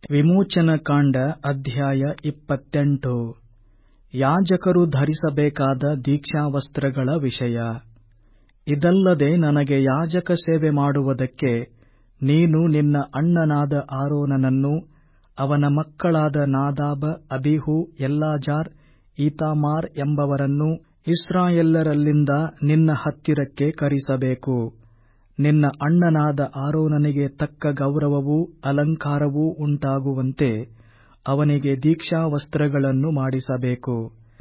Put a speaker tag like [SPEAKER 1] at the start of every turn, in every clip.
[SPEAKER 1] ವಿಮೋಚನಕಾಂಡ ಅಧ್ಯಾಯ ಇಪ್ಪತ್ತೆಂಟು ಯಾಜಕರು ಧರಿಸಬೇಕಾದ ದೀಕ್ಷಾವಸ್ತ್ರಗಳ ವಿಷಯ ಇದಲ್ಲದೆ ನನಗೆ ಯಾಜಕ ಸೇವೆ ಮಾಡುವುದಕ್ಕೆ ನೀನು ನಿನ್ನ ಅಣ್ಣನಾದ ಆರೋನನನ್ನೂ ಅವನ ಮಕ್ಕಳಾದ ನಾದಾಬ ಅಬೀಹೂ ಎಲ್ಲಾಜಾರ್ ಈತಾಮಾರ್ ಎಂಬವರನ್ನೂ ಇಸ್ರಾಯೇಲ್ಯರಲ್ಲಿಂದ ನಿನ್ನ ಹತ್ತಿರಕ್ಕೆ ಕರೆಸಬೇಕು ನಿನ್ನ ಅಣ್ಣನಾದ ಆರೋನನಿಗೆ ತಕ್ಕ ಗೌರವವೂ ಅಲಂಕಾರವೂ ಉಂಟಾಗುವಂತೆ ಅವನಿಗೆ ದೀಕ್ಷಾವಸ್ತ್ರಗಳನ್ನು ಮಾಡಿಸಬೇಕು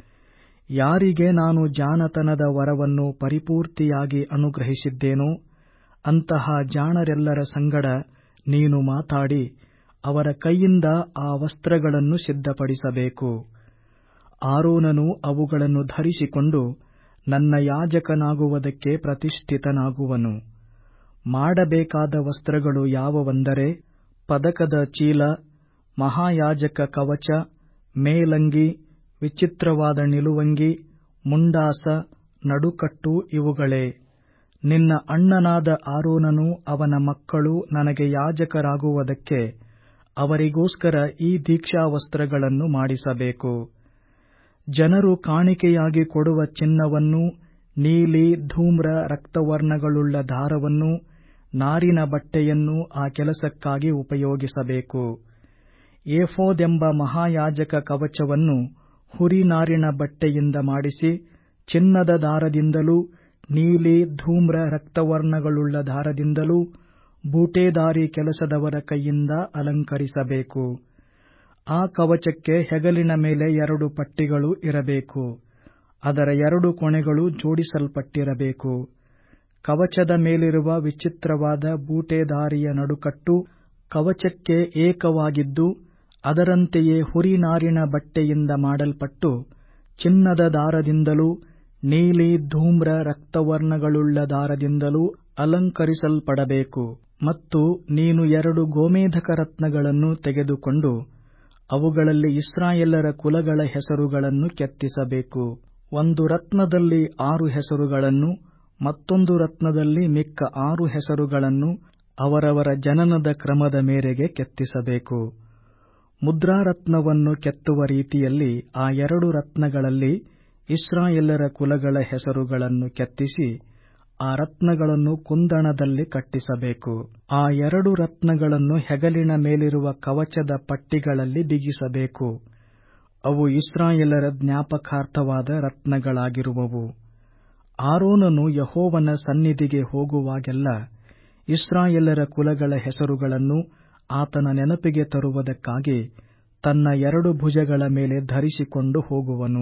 [SPEAKER 1] ಯಾರಿಗೆ ನಾನು ಜಾಣತನದ ವರವನ್ನು ಪರಿಪೂರ್ತಿಯಾಗಿ ಅನುಗ್ರಹಿಸಿದ್ದೇನೋ ಅಂತಹ ಜಾಣರೆಲ್ಲರ ಸಂಗಡ ನೀನು ಮಾತಾಡಿ ಅವರ ಕೈಯಿಂದ ಆ ವಸ್ತ್ರಗಳನ್ನು ಸಿದ್ಧಪಡಿಸಬೇಕು ಆರೋನನು ಅವುಗಳನ್ನು ಧರಿಸಿಕೊಂಡು ನನ್ನ ಯಾಜಕನಾಗುವುದಕ್ಕೆ ಪ್ರತಿಷ್ಠಿತನಾಗುವನು ಮಾಡಬೇಕಾದ ವಸ್ತ್ರಗಳು ಯಾವುವೆಂದರೆ ಪದಕದ ಚೀಲ ಮಹಾಯಾಜಕ ಕವಚ ಮೇಲಂಗಿ ವಿಚಿತ್ರವಾದ ನಿಲುವಂಗಿ ಮುಂಡಾಸ ನಡುಕಟ್ಟು ಇವುಗಳೇ ನಿನ್ನ ಅಣ್ಣನಾದ ಆರೋನನೂ ಅವನ ಮಕ್ಕಳೂ ನನಗೆ ಯಾಜಕರಾಗುವುದಕ್ಕೆ ಅವರಿಗೋಸ್ಕರ ಈ ದೀಕ್ಷಾವಸ್ತ್ರಗಳನ್ನು ಮಾಡಿಸಬೇಕು ಜನರು ಕಾಣಿಕೆಯಾಗಿ ಕೊಡುವ ಚಿನ್ನವನ್ನೂ ನೀಲಿ ಧೂಮ್ರ ರಕ್ತವರ್ಣಗಳುಳ್ಳ ದಾರವನ್ನೂ ನಾರಿನ ಬಟ್ಟೆಯನ್ನೂ ಆ ಕೆಲಸಕ್ಕಾಗಿ ಉಪಯೋಗಿಸಬೇಕು ಏಫೋದೆಂಬ ಮಹಾಯಾಜಕ ಕವಚವನ್ನು ಹುರಿ ನಾರಿನ ಬಟ್ಟೆಯಿಂದ ಮಾಡಿಸಿ ಚಿನ್ನದ ದಾರದಿಂದಲೂ ನೀಲಿ ಧೂಮ್ರ ರಕ್ತವರ್ಣಗಳುಳ್ಳ ದಾರದಿಂದಲೂ ಬೂಟೇದಾರಿ ಕೆಲಸದವರ ಕೈಯಿಂದ ಅಲಂಕರಿಸಬೇಕು ಆ ಕವಚಕ್ಕೆ ಹೆಗಲಿನ ಮೇಲೆ ಎರಡು ಪಟ್ಟಿಗಳು ಇರಬೇಕು ಅದರ ಎರಡು ಕೊನೆಗಳು ಜೋಡಿಸಲ್ಪಟ್ಟಿರಬೇಕು ಕವಚದ ಮೇಲಿರುವ ವಿಚಿತ್ರವಾದ ಬೂಟೇದಾರಿಯ ನಡುಕಟ್ಟು ಕವಚಕ್ಕೆ ಏಕವಾಗಿದ್ದು ಅದರಂತೆಯೇ ಹುರಿ ನಾರಿನ ಬಟ್ಟೆಯಿಂದ ಮಾಡಲ್ಪಟ್ಟು ಚಿನ್ನದ ದಾರದಿಂದಲೂ ನೀಲಿ ಧೂಮ್ರ ರಕ್ತವರ್ಣಗಳುಳ್ಳ ದಾರದಿಂದಲೂ ಅಲಂಕರಿಸಲ್ಪಡಬೇಕು ಮತ್ತು ನೀನು ಎರಡು ಗೋಮೇಧಕ ರತ್ನಗಳನ್ನು ತೆಗೆದುಕೊಂಡು ಅವುಗಳಲ್ಲಿ ಇಸ್ರಾಯೇಲರ ಕುಲಗಳ ಹೆಸರುಗಳನ್ನು ಕೆತ್ತಿಸಬೇಕು ಒಂದು ರತ್ನದಲ್ಲಿ ಆರು ಹೆಸರುಗಳನ್ನು ಮತ್ತೊಂದು ರತ್ನದಲ್ಲಿ ಮಿಕ್ಕ ಆರು ಹೆಸರುಗಳನ್ನು ಅವರವರ ಜನನದ ಕ್ರಮದ ಮೇರೆಗೆ ಕೆತ್ತಿಸಬೇಕು ಮುದ್ರಾರತ್ನವನ್ನು ಕೆತ್ತುವ ರೀತಿಯಲ್ಲಿ ಆ ಎರಡು ರತ್ನಗಳಲ್ಲಿ ಇಸ್ರಾಯೇಲರ ಕುಲಗಳ ಹೆಸರುಗಳನ್ನು ಕೆತ್ತಿಸಿ ಆ ರತ್ನಗಳನ್ನು ಕುಂದಣದಲ್ಲಿ ಕಟ್ಟಿಸಬೇಕು ಆ ಎರಡು ರತ್ನಗಳನ್ನು ಹೆಗಲಿನ ಮೇಲಿರುವ ಕವಚದ ಪಟ್ಟಿಗಳಲ್ಲಿ ಬಿಗಿಸಬೇಕು ಅವು ಇಸ್ರಾಯೇಲರ ಜ್ಞಾಪಕಾರ್ಥವಾದ ರತ್ನಗಳಾಗಿರುವವು ಆರೋನನು ಯಹೋವನ ಸನ್ನಿಧಿಗೆ ಹೋಗುವಾಗೆಲ್ಲ ಇಸ್ರಾಯೇಲರ ಕುಲಗಳ ಹೆಸರುಗಳನ್ನು ಆತನ ನೆನಪಿಗೆ ತರುವುದಕ್ಕಾಗಿ ತನ್ನ ಎರಡು ಭುಜಗಳ ಮೇಲೆ ಧರಿಸಿಕೊಂಡು ಹೋಗುವನು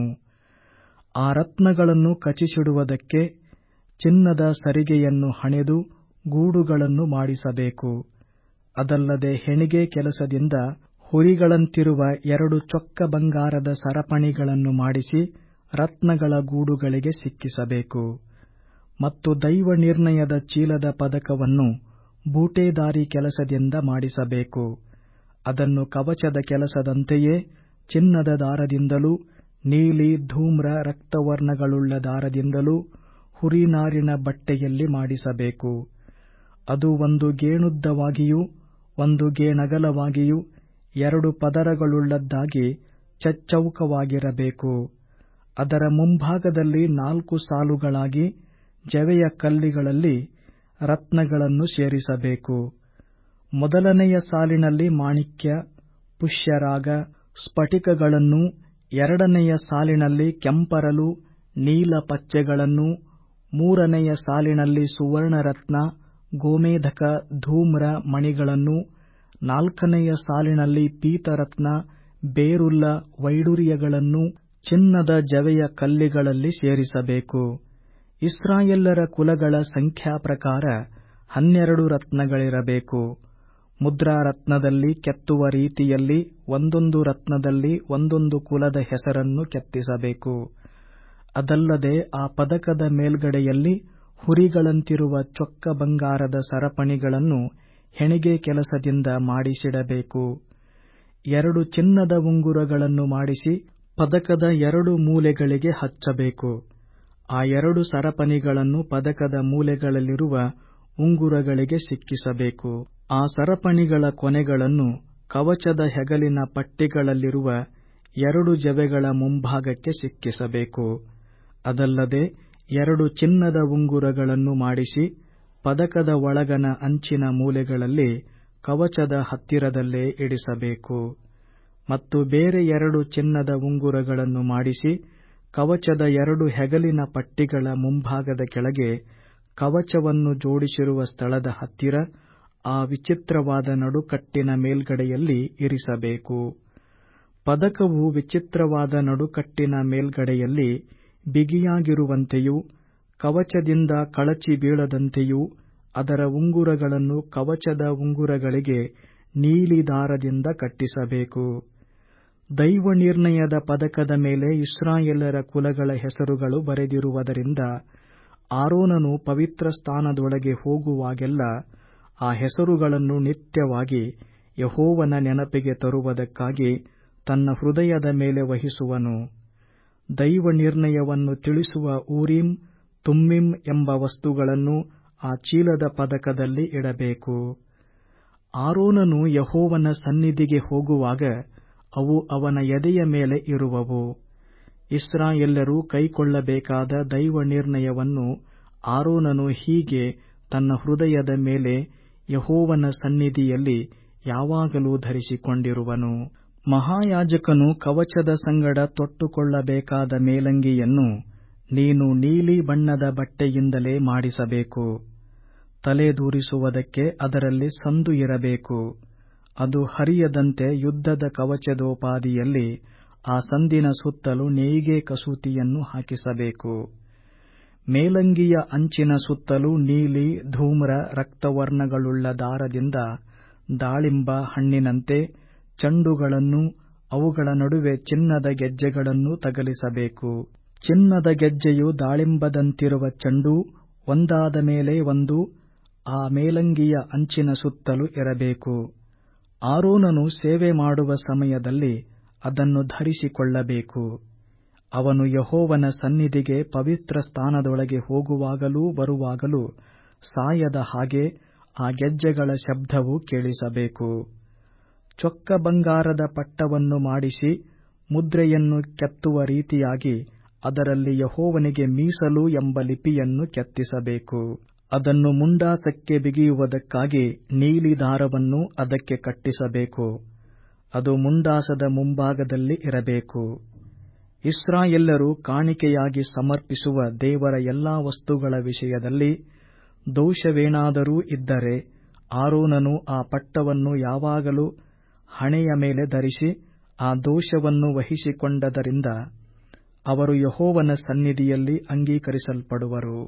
[SPEAKER 1] ಆ ರತ್ನಗಳನ್ನು ಕಚಿಸಿಡುವುದಕ್ಕೆ ಚಿನ್ನದ ಸರಿಗೆಯನ್ನು ಹಣೆದು ಗೂಡುಗಳನ್ನು ಮಾಡಿಸಬೇಕು ಅದಲ್ಲದೆ ಹೆಣಿಗೆ ಕೆಲಸದಿಂದ ಹುರಿಗಳಂತಿರುವ ಎರಡು ಚೊಕ್ಕ ಬಂಗಾರದ ಸರಪಣಿಗಳನ್ನು ಮಾಡಿಸಿ ರತ್ನಗಳ ಗೂಡುಗಳಿಗೆ ಸಿಕ್ಕಿಸಬೇಕು ಮತ್ತು ದೈವ ನಿರ್ಣಯದ ಚೀಲದ ಪದಕವನ್ನು ಬೂಟೇದಾರಿ ಕೆಲಸದಿಂದ ಮಾಡಿಸಬೇಕು ಅದನ್ನು ಕವಚದ ಕೆಲಸದಂತೆಯೇ ಚಿನ್ನದ ದಾರದಿಂದಲೂ ನೀಲಿ ಧೂಮ್ರ ರಕ್ತವರ್ಣಗಳುಳ್ಳ ದಾರದಿಂದಲೂ ಹುರಿನಾರಿನ ಬಟ್ಟೆಯಲ್ಲಿ ಮಾಡಿಸಬೇಕು ಅದು ಒಂದು ಗೇಣುದ್ದವಾಗಿಯೂ ಒಂದು ಗೇಣಗಲವಾಗಿಯೂ ಎರಡು ಪದರಗಳುಳ್ಳದ್ದಾಗಿ ಚಚ್ಚೌಕವಾಗಿರಬೇಕು ಅದರ ಮುಂಭಾಗದಲ್ಲಿ ನಾಲ್ಕು ಸಾಲುಗಳಾಗಿ ಜವೆಯ ಕಲ್ಲಿಗಳಲ್ಲಿ ರತ್ನಗಳನ್ನು ಸೇರಿಸಬೇಕು ಮೊದಲನೆಯ ಸಾಲಿನಲ್ಲಿ ಮಾಣಿಕ್ಯ ಪುಷ್ಯರಾಗ ಸ್ಫಟಿಕಗಳನ್ನೂ ಎರಡನೆಯ ಸಾಲಿನಲ್ಲಿ ಕೆಂಪರಲು ನೀಲ ಪಚ್ಚೆಗಳನ್ನೂ ಮೂರನೆಯ ಸಾಲಿನಲ್ಲಿ ಸುವರ್ಣರತ್ನ ಗೋಮೇಧಕ ಧೂಮ್ರ ಮಣಿಗಳನ್ನೂ ನಾಲ್ಕನೆಯ ಸಾಲಿನಲ್ಲಿ ಪೀತರತ್ನ ಬೇರುಲ್ಲ ವೈಡೂರ್ಯಗಳನ್ನೂ ಚಿನ್ನದ ಜವೆಯ ಕಲ್ಲಿಗಳಲ್ಲಿ ಸೇರಿಸಬೇಕು ಇಸ್ರಾಯೇಲರ ಕುಲಗಳ ಸಂಖ್ಯಾಪ್ರಕಾರ ಹನ್ನೆರಡು ರತ್ನಗಳಿರಬೇಕು ಮುದ್ರಾರತ್ನದಲ್ಲಿ ಕೆತ್ತುವ ರೀತಿಯಲ್ಲಿ ಒಂದೊಂದು ರತ್ನದಲ್ಲಿ ಒಂದೊಂದು ಕುಲದ ಹೆಸರನ್ನು ಕೆತ್ತಿಸಬೇಕು ಅದಲ್ಲದೆ ಆ ಪದಕದ ಮೇಲ್ಗಡೆಯಲ್ಲಿ ಹುರಿಗಳಂತಿರುವ ಚೊಕ್ಕ ಬಂಗಾರದ ಸರಪಣಿಗಳನ್ನು ಹೆಣಿಗೆ ಕೆಲಸದಿಂದ ಮಾಡಿಸಿಡಬೇಕು ಎರಡು ಚಿನ್ನದ ಉಂಗುರಗಳನ್ನು ಮಾಡಿಸಿ ಪದಕದ ಎರಡು ಮೂಲೆಗಳಿಗೆ ಹಚ್ಚಬೇಕು ಆ ಎರಡು ಸರಪಣಿಗಳನ್ನು ಪದಕದ ಮೂಲೆಗಳಲ್ಲಿರುವ ಉಂಗುರಗಳಿಗೆ ಸಿಕ್ಕಿಸಬೇಕು ಆ ಸರಪಣಿಗಳ ಕೊನೆಗಳನ್ನು ಕವಚದ ಹೆಗಲಿನ ಪಟ್ಟಿಗಳಲ್ಲಿರುವ ಎರಡು ಜವೆಗಳ ಮುಂಭಾಗಕ್ಕೆ ಸಿಕ್ಕಿಸಬೇಕು ಅದಲ್ಲದೆ ಎರಡು ಚಿನ್ನದ ಉಂಗುರಗಳನ್ನು ಮಾಡಿಸಿ ಪದಕದ ಒಳಗನ ಅಂಚಿನ ಮೂಲೆಗಳಲ್ಲಿ ಕವಚದ ಹತ್ತಿರದಲ್ಲೇ ಇಡಿಸಬೇಕು ಮತ್ತು ಬೇರೆ ಎರಡು ಚಿನ್ನದ ಉಂಗುರಗಳನ್ನು ಮಾಡಿಸಿ ಕವಚದ ಎರಡು ಹೆಗಲಿನ ಪಟ್ಟಿಗಳ ಮುಂಭಾಗದ ಕೆಳಗೆ ಕವಚವನ್ನು ಜೋಡಿಸಿರುವ ಸ್ಥಳದ ಹತ್ತಿರ ಆ ವಿಚಿತ್ರವಾದ ನಡುಕಟ್ಟಿನ ಮೇಲ್ಗಡೆಯಲ್ಲಿ ಇರಿಸಬೇಕು ಪದಕವು ವಿಚಿತ್ರವಾದ ನಡುಕಟ್ಟಿನ ಮೇಲ್ಗಡೆಯಲ್ಲಿ ಬಿಗಿಯಾಗಿರುವಂತೆಯೂ ಕವಚದಿಂದ ಕಳಚಿ ಬೀಳದಂತೆಯೂ ಅದರ ಉಂಗುರಗಳನ್ನು ಕವಚದ ಉಂಗುರಗಳಿಗೆ ನೀಲಿ ದಾರದಿಂದ ಕಟ್ಟಿಸಬೇಕು ದೈವನಿರ್ಣಯದ ಪದಕದ ಮೇಲೆ ಇಸ್ರಾಯೇಲರ ಕುಲಗಳ ಹೆಸರುಗಳು ಬರೆದಿರುವುದರಿಂದ ಆರೋನನು ಪವಿತ್ರ ಸ್ಥಾನದೊಳಗೆ ಹೋಗುವಾಗೆಲ್ಲ ಆ ಹೆಸರುಗಳನ್ನು ನಿತ್ಯವಾಗಿ ಯಹೋವನ ನೆನಪಿಗೆ ತರುವುದಕ್ಕಾಗಿ ತನ್ನ ಹೃದಯದ ಮೇಲೆ ವಹಿಸುವನು ದೈವನಿರ್ಣಯವನ್ನು ತಿಳಿಸುವ ಊರೀಮ್ ತುಮ್ಮೀಮ್ ಎಂಬ ವಸ್ತುಗಳನ್ನು ಆ ಚೀಲದ ಪದಕದಲ್ಲಿ ಇಡಬೇಕು ಆರೋನನು ಯಹೋವನ ಸನ್ನಿಧಿಗೆ ಹೋಗುವಾಗ ಅವು ಅವನ ಎದೆಯ ಮೇಲೆ ಇರುವವು ಇಸ್ರಾಯೇಲ್ಯರು ಕೈಕೊಳ್ಳಬೇಕಾದ ದೈವನಿರ್ಣಯವನ್ನು ಆರೋನನು ಹೀಗೆ ತನ್ನ ಹೃದಯದ ಮೇಲೆ ಯಹೋವನ ಸನ್ನಿಧಿಯಲ್ಲಿ ಯಾವಾಗಲೂ ಧರಿಸಿಕೊಂಡಿರುವನು ಮಹಾಯಾಜಕನು ಕವಚದ ಸಂಗಡ ತೊಟ್ಟುಕೊಳ್ಳಬೇಕಾದ ಮೇಲಂಗಿಯನ್ನು ನೀನು ನೀಲಿ ಬಣ್ಣದ ಬಟ್ಟೆಯಿಂದಲೇ ಮಾಡಿಸಬೇಕು ತಲೆದೂರಿಸುವುದಕ್ಕೆ ಅದರಲ್ಲಿ ಸಂದು ಇರಬೇಕು ಅದು ಹರಿಯದಂತೆ ಯುದ್ಧದ ಕವಚದೋಪಾದಿಯಲ್ಲಿ ಆ ಸಂದಿನ ಸುತ್ತಲೂ ನೇಯ್ಗೆ ಕಸೂತಿಯನ್ನು ಹಾಕಿಸಬೇಕು ಮೇಲಂಗಿಯ ಅಂಚಿನ ಸುತ್ತಲೂ ನೀಲಿ ಧೂಮ್ರ ರಕ್ತವರ್ಣಗಳುಳ್ಳ ದಾರದಿಂದ ದಾಳಿಂಬ ಹಣ್ಣಿನಂತೆ ಚೆಂಡುಗಳನ್ನೂ ಅವುಗಳ ನಡುವೆ ಚಿನ್ನದ ಗೆಜ್ಜೆಗಳನ್ನೂ ತಗಲಿಸಬೇಕು ಚಿನ್ನದ ಗೆಜ್ಜೆಯು ದಾಳಿಂಬದಂತಿರುವ ಚೆಂಡೂ ಒಂದಾದ ಮೇಲೆ ಒಂದು ಆ ಮೇಲಂಗಿಯ ಅಂಚಿನ ಸುತ್ತಲೂ ಇರಬೇಕು ಆರೋನನು ಸೇವೆ ಮಾಡುವ ಸಮಯದಲ್ಲಿ ಅದನ್ನು ಧರಿಸಿಕೊಳ್ಳಬೇಕು ಅವನು ಯಹೋವನ ಸನ್ನಿಧಿಗೆ ಪವಿತ್ರ ಸ್ಥಾನದೊಳಗೆ ಹೋಗುವಾಗಲೂ ಬರುವಾಗಲೂ ಸಾಯದ ಹಾಗೆ ಆ ಗೆಜ್ಜೆಗಳ ಶಬ್ದವು ಕೇಳಿಸಬೇಕು ಚೊಕ್ಕ ಬಂಗಾರದ ಪಟ್ಟವನ್ನು ಮಾಡಿಸಿ ಮುದ್ರೆಯನ್ನು ಕೆತ್ತುವ ರೀತಿಯಾಗಿ ಅದರಲ್ಲಿ ಯಹೋವನಿಗೆ ಮೀಸಲು ಎಂಬ ಲಿಪಿಯನ್ನು ಕೆತ್ತಿಸಬೇಕು ಅದನ್ನು ಮುಂಡಾಸಕ್ಕೆ ಬಿಗಿಯುವುದಕ್ಕಾಗಿ ನೀಲಿ ದಾರವನ್ನು ಅದಕ್ಕೆ ಕಟ್ಟಿಸಬೇಕು ಅದು ಮುಂಡಾಸದ ಮುಂಭಾಗದಲ್ಲಿ ಇರಬೇಕು ಇಸ್ರಾಯೇಲ್ಯರು ಕಾಣಿಕೆಯಾಗಿ ಸಮರ್ಪಿಸುವ ದೇವರ ಎಲ್ಲಾ ವಸ್ತುಗಳ ವಿಷಯದಲ್ಲಿ ದೋಷವೇನಾದರೂ ಇದ್ದರೆ ಆರೋನನು ಆ ಪಟ್ಟವನ್ನು ಯಾವಾಗಲೂ ಹಣೆಯ ಮೇಲೆ ಧರಿಸಿ ಆ ದೋಷವನ್ನು ವಹಿಸಿಕೊಂಡದರಿಂದ ಅವರು ಯಹೋವನ ಸನ್ನಿಧಿಯಲ್ಲಿ ಅಂಗೀಕರಿಸಲ್ಪಡುವರು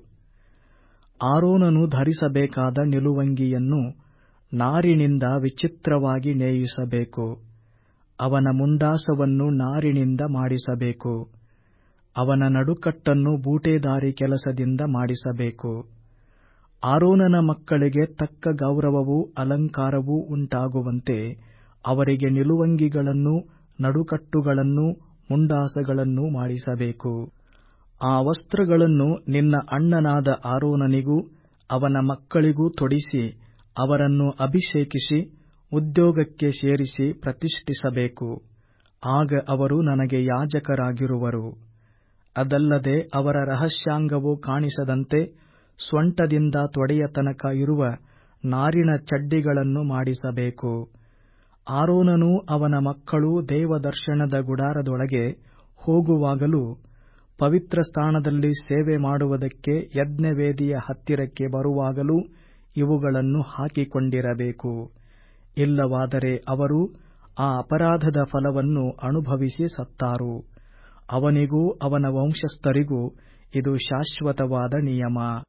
[SPEAKER 1] ಆರೋನನು ಧರಿಸಬೇಕಾದ ನಿಲುವಂಗಿಯನ್ನು ನಾರಿನಿಂದ ವಿಚಿತ್ರವಾಗಿ ನೇಯಿಸಬೇಕು ಅವನ ಮುಂಡಾಸವನ್ನು ನಾರಿನಿಂದ ಮಾಡಿಸಬೇಕು ಅವನ ನಡುಕಟ್ಟನ್ನು ಬೂಟೆದಾರಿ ಕೆಲಸದಿಂದ ಮಾಡಿಸಬೇಕು ಆರೋನನ ಮಕ್ಕಳಿಗೆ ತಕ್ಕ ಗೌರವವೂ ಅಲಂಕಾರವೂ ಉಂಟಾಗುವಂತೆ ಅವರಿಗೆ ನಿಲುವಂಗಿಗಳನ್ನೂ ನಡುಕಟ್ಟುಗಳನ್ನೂ ಮುಂಡಾಸಗಳನ್ನೂ ಮಾಡಿಸಬೇಕು ಆ ವಸ್ತ್ರಗಳನ್ನು ನಿನ್ನ ಅಣ್ಣನಾದ ಆರೋನನಿಗೂ ಅವನ ಮಕ್ಕಳಿಗೂ ತೊಡಿಸಿ ಅವರನ್ನು ಅಭಿಷೇಕಿಸಿ ಉದ್ಯೋಗಕ್ಕೆ ಸೇರಿಸಿ ಪ್ರತಿಷ್ಠಿಸಬೇಕು ಆಗ ಅವರು ನನಗೆ ಯಾಜಕರಾಗಿರುವರು ಅದಲ್ಲದೆ ಅವರ ರಹಸ್ಯಾಂಗವು ಕಾಣಿಸದಂತೆ ಸ್ವಂಟದಿಂದ ತೊಡೆಯ ತನಕ ಇರುವ ನಾರಿನ ಚಡ್ಡಿಗಳನ್ನು ಮಾಡಿಸಬೇಕು ಆರೋನನೂ ಅವನ ಮಕ್ಕಳೂ ದೇವದರ್ಶನದ ಗುಡಾರದೊಳಗೆ ಹೋಗುವಾಗಲೂ ಪವಿತ್ರ ಸ್ಥಾನದಲ್ಲಿ ಸೇವೆ ಮಾಡುವುದಕ್ಕೆ ಯಜ್ಞವೇದಿಯ ಹತ್ತಿರಕ್ಕೆ ಬರುವಾಗಲೂ ಇವುಗಳನ್ನು ಹಾಕಿಕೊಂಡಿರಬೇಕು ಇಲ್ಲವಾದರೆ ಅವರು ಆ ಅಪರಾಧದ ಫಲವನ್ನು ಅನುಭವಿಸಿ ಸತ್ತಾರು ಅವನಿಗೂ ಅವನ ವಂಶಸ್ಥರಿಗೂ ಇದು ಶಾಶ್ವತವಾದ ನಿಯಮ